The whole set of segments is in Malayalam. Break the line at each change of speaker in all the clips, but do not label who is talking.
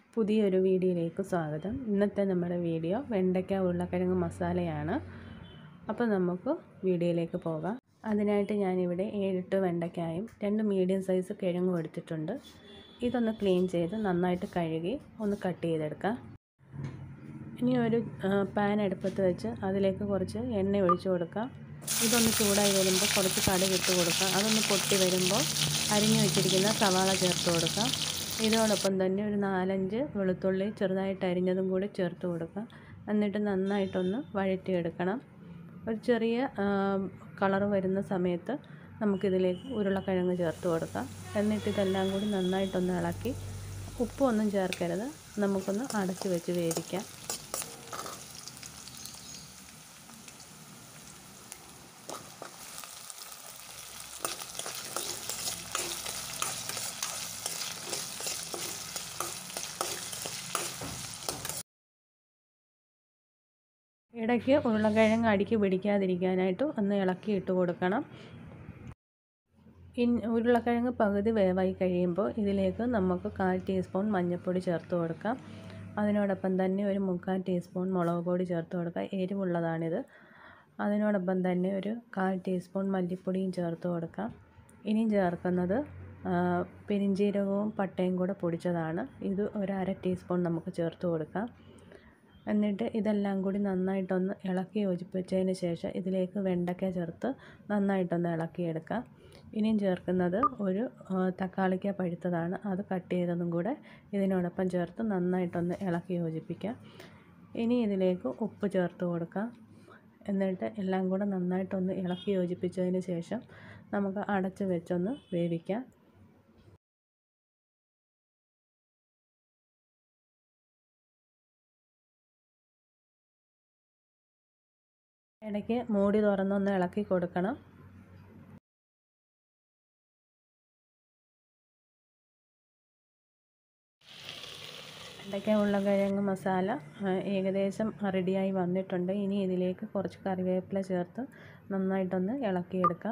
പുതിയൊരു വീഡിയോയിലേക്ക് സ്വാഗതം ഇന്നത്തെ നമ്മുടെ വീഡിയോ വെണ്ടയ്ക്ക ഉരുളക്കിഴങ്ങ് മസാലയാണ് അപ്പോൾ നമുക്ക് വീഡിയോയിലേക്ക് പോകാം അതിനായിട്ട് ഞാനിവിടെ ഏഴെട്ട് വെണ്ടയ്ക്കായും രണ്ട് മീഡിയം സൈസ് കിഴങ്ങും എടുത്തിട്ടുണ്ട് ഇതൊന്ന് ക്ലീൻ ചെയ്ത് നന്നായിട്ട് കഴുകി ഒന്ന് കട്ട് ചെയ്തെടുക്കാം ഇനി ഒരു പാൻ അടുപ്പത്ത് വെച്ച് അതിലേക്ക് കുറച്ച് എണ്ണ ഒഴിച്ചു കൊടുക്കാം ഇതൊന്ന് ചൂടായി വരുമ്പോൾ കുറച്ച് കടുക് ഇട്ട് കൊടുക്കാം അതൊന്ന് പൊട്ടി വരുമ്പോൾ അരിഞ്ഞു വെച്ചിരിക്കുന്ന സവാള ചേർത്ത് കൊടുക്കാം ഇതോടൊപ്പം തന്നെ ഒരു നാലഞ്ച് വെളുത്തുള്ളി ചെറുതായിട്ട് അരിഞ്ഞതും കൂടി ചേർത്ത് കൊടുക്കാം എന്നിട്ട് നന്നായിട്ടൊന്ന് വഴറ്റിയെടുക്കണം ഒരു ചെറിയ കളർ വരുന്ന സമയത്ത് നമുക്കിതിലേക്ക് ഉരുളക്കിഴങ്ങ് ചേർത്ത് കൊടുക്കാം എന്നിട്ട് ഇതെല്ലാം കൂടി നന്നായിട്ടൊന്ന് ഇളക്കി ഉപ്പൊന്നും ചേർക്കരുത് നമുക്കൊന്ന് അടച്ച് വെച്ച് വേവിക്കാം ഇടയ്ക്ക് ഉരുളക്കിഴങ്ങ് അടിക്ക് പിടിക്കാതിരിക്കാനായിട്ട് ഒന്ന് ഇളക്കി ഇട്ട് കൊടുക്കണം ഇൻ ഉരുളക്കിഴങ്ങ് പകുതി വേവായി കഴിയുമ്പോൾ ഇതിലേക്ക് നമുക്ക് കാൽ ടീസ്പൂൺ മഞ്ഞൾപ്പൊടി ചേർത്ത് കൊടുക്കാം അതിനോടൊപ്പം തന്നെ ഒരു മുക്കാൽ ടീസ്പൂൺ മുളക് പൊടി ചേർത്ത് കൊടുക്കാം എരിവുള്ളതാണിത് അതിനോടൊപ്പം തന്നെ ഒരു കാൽ ടീസ്പൂൺ മല്ലിപ്പൊടിയും ചേർത്ത് കൊടുക്കാം ഇനിയും ചേർക്കുന്നത് പെരിഞ്ജീരകവും പട്ടയും കൂടെ പൊടിച്ചതാണ് ഇത് ഒരു അര ടീസ്പൂൺ നമുക്ക് ചേർത്ത് കൊടുക്കാം എന്നിട്ട് ഇതെല്ലാം കൂടി നന്നായിട്ടൊന്ന് ഇളക്കി യോജിപ്പിച്ചതിന് ശേഷം ഇതിലേക്ക് വെണ്ടയ്ക്ക ചേർത്ത് നന്നായിട്ടൊന്ന് ഇളക്കിയെടുക്കാം ഇനിയും ചേർക്കുന്നത് ഒരു തക്കാളിക്ക പഴുത്തതാണ് അത് കട്ട് ചെയ്തതും കൂടെ ഇതിനോടൊപ്പം ചേർത്ത് നന്നായിട്ടൊന്ന് ഇളക്കി യോജിപ്പിക്കാം ഇനി ഇതിലേക്ക് ഉപ്പ് ചേർത്ത് കൊടുക്കാം എന്നിട്ട് എല്ലാം കൂടെ നന്നായിട്ടൊന്ന് ഇളക്കി യോജിപ്പിച്ചതിന് ശേഷം നമുക്ക് അടച്ച് വെച്ചൊന്ന് വേവിക്കാം ഇടയ്ക്ക് മൂടി തുറന്നൊന്ന് ഇളക്കി കൊടുക്കണം ഇടയ്ക്ക് ഉരുളക്കിഴങ്ങ് മസാല ഏകദേശം റെഡിയായി വന്നിട്ടുണ്ട് ഇനി ഇതിലേക്ക് കുറച്ച് കറിവേപ്പില ചേർത്ത് നന്നായിട്ടൊന്ന് ഇളക്കിയെടുക്കാം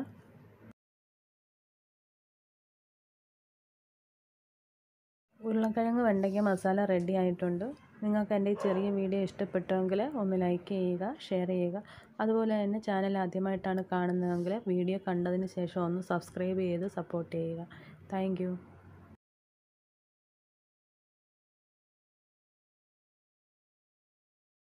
ഉരുളക്കിഴങ്ങ് വെണ്ടയ്ക്ക മസാല റെഡി ആയിട്ടുണ്ട് നിങ്ങൾക്ക് എൻ്റെ ഈ ചെറിയ വീഡിയോ ഇഷ്ടപ്പെട്ടുവെങ്കിൽ ഒന്ന് ലൈക്ക് ചെയ്യുക ഷെയർ ചെയ്യുക അതുപോലെ തന്നെ ചാനൽ ആദ്യമായിട്ടാണ് കാണുന്നതെങ്കിൽ വീഡിയോ കണ്ടതിന് ശേഷം ഒന്ന് സബ്സ്ക്രൈബ് ചെയ്ത് സപ്പോർട്ട് ചെയ്യുക താങ്ക്